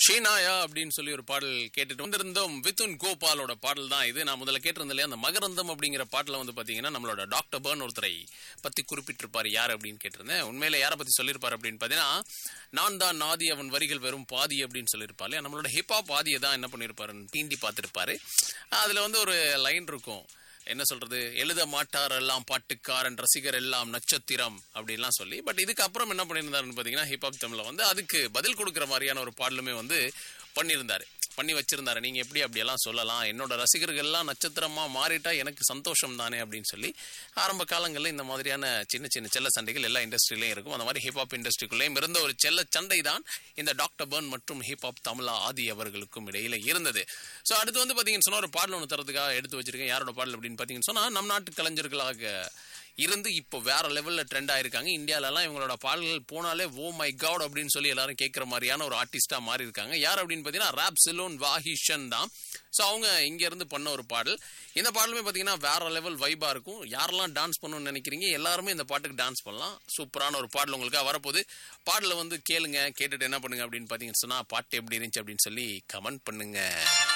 ஷீனாயா அப்படின்னு சொல்லி ஒரு பாடல் கேட்டுட்டு வந்திருந்தோம் வித்துன் கோபாலோட பாடல் தான் இது நான் முதல்ல கேட்டிருந்தேன் இல்லையா அந்த மகரந்தம் அப்படிங்கிற பாட்டில் வந்து பாத்தீங்கன்னா நம்மளோட டாக்டர் பர்ன் ஒருத்தரை பத்தி குறிப்பிட்டிருப்பாரு யார் அப்படின்னு கேட்டிருந்தேன் உண்மையில யாரை பத்தி சொல்லியிருப்பாரு அப்படின்னு பாத்தீங்கன்னா நான் தான் நாதி அவன் வரிகள் வெறும் பாதி அப்படின்னு சொல்லியிருப்பாரு இல்லையா நம்மளோட ஹிப்ஹாப் பாதியை தான் என்ன பண்ணியிருப்பாருன்னு தீண்டி பார்த்திருப்பாரு அதுல வந்து ஒரு லைன் இருக்கும் என்ன சொல்றது எழுத மாட்டார் எல்லாம் பாட்டுக்காரன் ரசிகர் எல்லாம் நட்சத்திரம் அப்படின்லாம் சொல்லி பட் இதுக்கப்புறம் என்ன பண்ணியிருந்தாருன்னு பார்த்தீங்கன்னா ஹிப்ஹாப் தமிழ்ல வந்து அதுக்கு பதில் கொடுக்குற மாதிரியான ஒரு பாடலுமே வந்து பண்ணியிருந்தாரு பண்ணி வச்சிருந்தாரு நீங்க எப்படி அப்படியெல்லாம் சொல்லலாம் என்னோட ரசிகர்கள் எல்லாம் நட்சத்திரமா மாறிட்டா எனக்கு சந்தோஷம் தானே அப்படின்னு சொல்லி ஆரம்ப காலங்களில் இந்த மாதிரியான சின்ன சின்ன செல்ல சண்டைகள் எல்லா இண்டஸ்ட்ரியிலையும் இருக்கும் அந்த மாதிரி ஹிப்ஹாப் இண்டஸ்ட்ரிக்குள்ளேயும் இருந்த ஒரு செல்ல சண்டை தான் இந்த டாக்டர் பர்ன் மற்றும் ஹிப்ஹாப் தமிழா ஆதி அவர்களுக்கும் இடையில இருந்தது ஸோ அடுத்து வந்து பார்த்தீங்கன்னு சொன்னா ஒரு பாடல் ஒன்று தரதுக்காக எடுத்து வச்சிருக்கேன் யாரோட பாடல் அப்படின்னு பார்த்தீங்கன்னு சொன்னா நம் நாட்டு கலைஞர்களாக இருந்து இப்போ வேற லெவல்ல ட்ரெண்ட் ஆயிருக்காங்க இந்தியாலலாம் இவங்களோட பாடல்கள் போனாலே ஓ மை காட் அப்படின்னு சொல்லி எல்லாரும் கேட்குற மாதிரியான ஒரு ஆர்டிஸ்டா மாறி இருக்காங்க யார் அப்படின்னு பார்த்தீங்கன்னா ராப் சிலோன் வாஹிஷன் தான் ஸோ அவங்க இங்க இருந்து பண்ண ஒரு பாடல் இந்த பாடலுமே பார்த்தீங்கன்னா வேற லெவல் வைபா இருக்கும் யாரெல்லாம் டான்ஸ் பண்ணணும்னு நினைக்கிறீங்க எல்லாருமே இந்த பாட்டுக்கு டான்ஸ் பண்ணலாம் சூப்பரான ஒரு பாடல் உங்களுக்காக வரப்போகுது பாடலை வந்து கேளுங்க கேட்டுட்டு என்ன பண்ணுங்க அப்படின்னு பார்த்தீங்கன்னு சொன்னா பாட்டு எப்படி இருந்துச்சு அப்படின்னு சொல்லி கமெண்ட் பண்ணுங்க